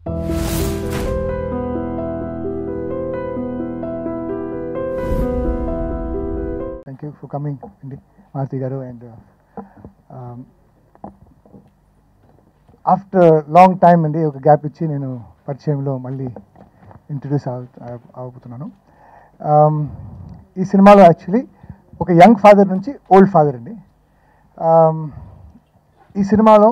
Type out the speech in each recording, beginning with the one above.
thank you for coming అండి మారుతి గారు and after long time అండి ఒక గ్యాప్ ఇచ్చి నేను పరిచయంలో మళ్ళీ ఇంట్రడ్యూస్ అవుతున్నాను Um, ఈ సినిమాలో యాక్చువల్లీ ఒక యంగ్ ఫాదర్ నుంచి ఓల్డ్ ఫాదర్ అండి Um, ఈ సినిమాలో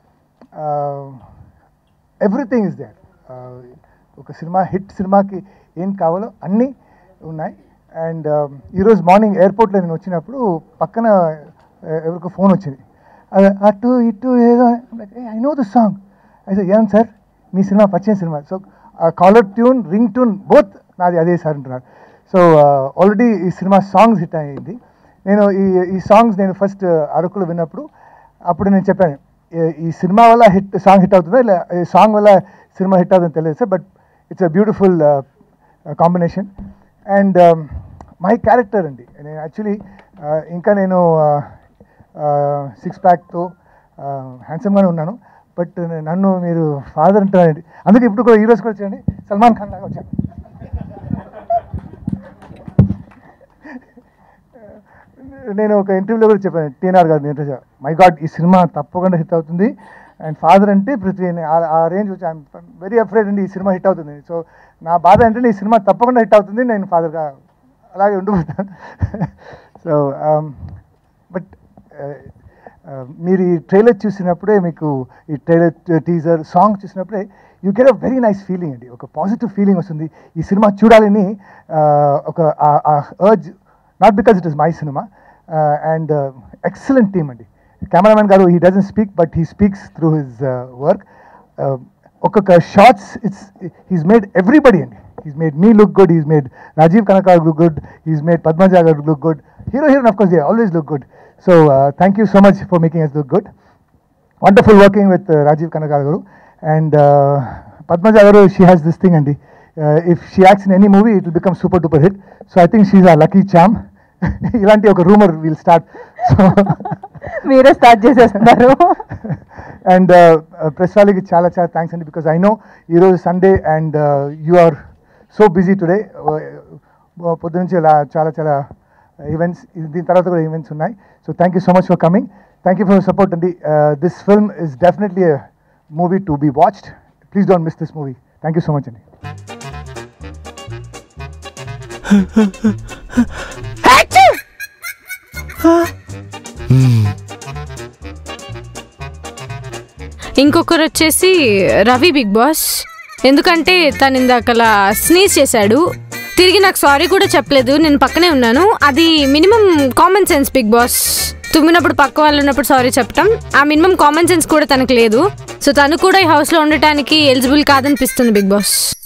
ఎవ్రీథింగ్ ఇస్ దేర్ ఒక సినిమా హిట్ సినిమాకి ఏం కావాలో అన్నీ ఉన్నాయి అండ్ ఈరోజు మార్నింగ్ ఎయిర్పోర్ట్లో నేను వచ్చినప్పుడు పక్కన uh, ఎవరికో ఫోన్ వచ్చింది అది అటు ఇటు ఏదో ఐ నో ద సాంగ్ అయితే ఏం సార్ మీ సినిమా పరిచయం cinema so caller tune ring tune both నాది అదే సార్ అంటున్నారు సో ఆల్రెడీ ఈ సినిమా సాంగ్స్ హిట్ అయ్యింది నేను ఈ ఈ సాంగ్స్ నేను ఫస్ట్ అరకులో విన్నప్పుడు అప్పుడు నేను చెప్పాను "ఈ- ఈ సినిమా వల్ల హిట్ సాంగ్ హిట్ అవుతుందా ఇలా ఈ సాంగ్ వల్ల సినిమా హిట్ అవుతుందో తెలియదు sir but it's a beautiful combination and my character అండి నేను యాక్చువల్లీ ఇంకా నేను సిక్స్ ప్యాక్తో హ్యాండ్సమ్గానే ఉన్నాను బట్ నన్ను మీరు ఫాదర్ అంటారండి అందుకే ఇప్పుడు కూడా హీరోస్ కూడా వచ్చాయండి సల్మాన్ ఖాన్ లాగా వచ్చాను నేను ఒక ఇంటర్వ్యూలో కూడా చెప్పాను టీఎన్ఆర్ గారు నేను మై గాడ్ ఈ సినిమా తప్పకుండా హిట్ అవుతుంది అండ్ ఫాదర్ అంటే పృథ్వీ అని ఆ- ఆ రేంజ్ వచ్చి ఐఎమ్ వెరీ అఫ్రేడ్ అండి ఈ సినిమా హిట్ అవుతుంది సో నా బాధ అంటే ఈ సినిమా తప్పకుండా హిట్ అవుతుంది నేను ఫాదర్గా అలాగే ఉండిపోతాను సో బట్ మీరు ఈ ట్రైలర్ చూసినప్పుడే మీకు ఈ ట్రైలర్ టీజర్ సాంగ్ చూసినప్పుడే you get a very nice feeling అండి ఒక పాజిటివ్ ఫీలింగ్ వస్తుంది ఈ సినిమా చూడాలని uh, ఒక urge not because it is my cinema and excellent team అండి కెమెరామెన్ గారు he doesn't speak but he speaks through his work ఒక్కొక్క shots it's he's made everybody అండి he's made me look good he's made Rajiv Kanakala look good he's made Padmaja గారు look good hero heroine of course they always look good so thank you so much for making us look good wonderful working with Rajiv Kanakala గారు and Padmaja గారు she has this thing అండి if she acts in any movie it will become super duper hit so I think she's a lucky charm ఇలాంటి ఒక rumour will start so మీరే start చేసేస్తున్నారు and press వాళ్ళకి చాలా చాలా thanks అండి because I know ఈరోజు Sunday and you are so busy today పొద్దు నుంచి ఇలా చాలా చాలా ఈవెంట్స్ దీని తర్వాత కూడా ఈవెంట్స్ ఉన్నాయి so thank you so much for coming thank you for support అండి this film is definitely movie to be watched please don't miss this movie thank you so much అండి ఇంకొకరు వచ్చేసి రవి బిగ్ బాస్ ఎందుకంటే తను ఇందాకలా sneeze చేశాడు తిరిగి నాకు sorry కూడా చెప్పలేదు నేను పక్కనే ఉన్నాను అది minimum common sense big boss తుమ్మినప్పుడు పక్క వాళ్ళు ఉన్నప్పుడు సారీ చెప్పటం ఆ మినిమం కామన్ సెన్స్ కూడా తనకు లేదు సో తను కూడా ఈ హౌస్లో ఉండటానికి ఎలిజిబుల్ కాదనిపిస్తుంది బిగ్ బాస్